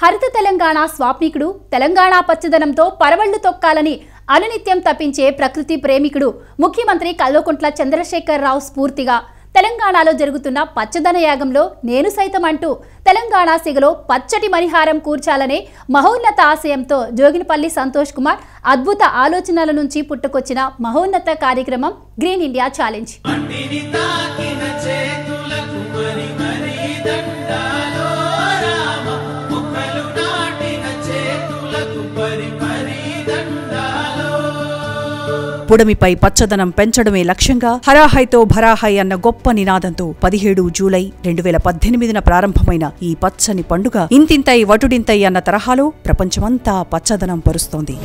హరిత తెలంగాణ స్వాప్నికుడు తెలంగాణ పచ్చదనంతో పరవళ్లు తొక్కాలని అనునిత్యం తప్పించే ప్రకృతి ప్రేమికుడు ముఖ్యమంత్రి కల్వకుంట్ల చంద్రశేఖర్ రావు స్ఫూర్తిగా తెలంగాణలో జరుగుతున్న పచ్చదన యాగంలో నేను సైతం అంటూ తెలంగాణ సిగలో పచ్చటి మణిహారం కూర్చాలనే మహోన్నత ఆశయంతో జోగినపల్లి సంతోష్ కుమార్ అద్భుత ఆలోచనల నుంచి పుట్టుకొచ్చిన మహోన్నత కార్యక్రమం గ్రీన్ ఇండియా ఛాలెంజ్ మట్టిని తాకిన చేతులకు మరి మరి దండాలో రామ మొక్కలు నాటిన చేతులకు పరి పరి దండాలో పుడమిపై పచ్చదనం పెంచడమే లక్ష్యంగా హరాహైతో భరాహై అన్న గొప్ప నినాదంతో పదిహేడు జూలై రెండు వేల పద్దెనిమిదిన ప్రారంభమైన ఈ పచ్చని పండుగ ఇంతింతై వటుడింతై అన్న తరహాలో ప్రపంచమంతా పచ్చదనం పరుస్తోంది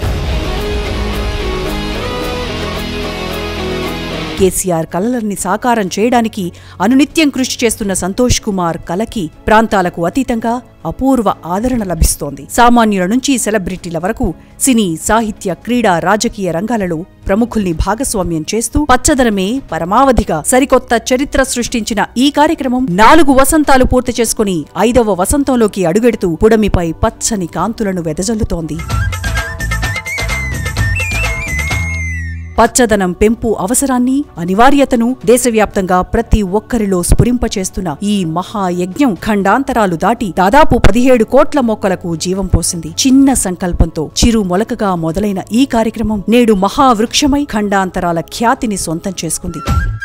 కేసీఆర్ కలలన్నీ సాకారం చేయడానికి అనునిత్యం కృషి చేస్తున్న సంతోష్ కుమార్ కలకి ప్రాంతాలకు అతీతంగా అపూర్వ ఆదరణ లభిస్తోంది సామాన్యుల నుంచి సెలబ్రిటీల వరకు సినీ సాహిత్య క్రీడా రాజకీయ రంగాలలో ప్రముఖుల్ని భాగస్వామ్యం చేస్తూ పచ్చదనమే పరమావధిగా సరికొత్త చరిత్ర సృష్టించిన ఈ కార్యక్రమం నాలుగు వసంతాలు పూర్తి చేసుకుని ఐదవ వసంతంలోకి అడుగెడుతూ పుడమిపై పచ్చని కాంతులను వెదజల్లుతోంది పచ్చదనం పెంపు అవసరాన్ని అనివార్యతను దేశవ్యాప్తంగా ప్రతి ఒక్కరిలో స్ఫురింపచేస్తున్న ఈ మహాయజ్ఞం ఖండాంతరాలు దాటి దాదాపు పదిహేడు కోట్ల మొక్కలకు జీవం పోసింది చిన్న సంకల్పంతో చిరు మొలకగా మొదలైన ఈ కార్యక్రమం నేడు మహావృక్షమై ఖండాంతరాల ఖ్యాతిని సొంతం చేసుకుంది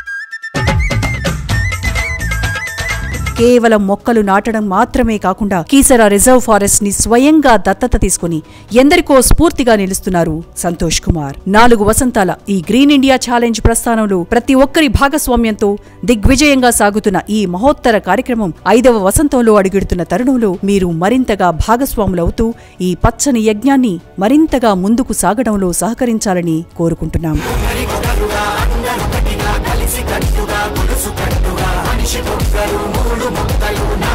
కేవలం మొక్కలు నాటడం మాత్రమే కాకుండా కీసర రిజర్వ్ ఫారెస్ట్ ని స్వయంగా దత్తత తీసుకుని ఎందరికో స్ఫూర్తిగా నిలుస్తున్నారు సంతోష్ కుమార్ నాలుగు వసంతాల ఈ గ్రీన్ ఇండియా ఛాలెంజ్ ప్రస్థానంలో ప్రతి ఒక్కరి భాగస్వామ్యంతో దిగ్విజయంగా సాగుతున్న ఈ మహోత్తర కార్యక్రమం ఐదవ వసంతంలో అడుగుడుతున్న తరుణంలో మీరు మరింతగా భాగస్వాములవుతూ ఈ పచ్చని యజ్ఞాన్ని మరింతగా ముందుకు సాగడంలో సహకరించాలని కోరుకుంటున్నాం కలిసి కట్టుగా గొలుసు కట్టుగా మనిషి మొక్కలు మూడు మొక్కలు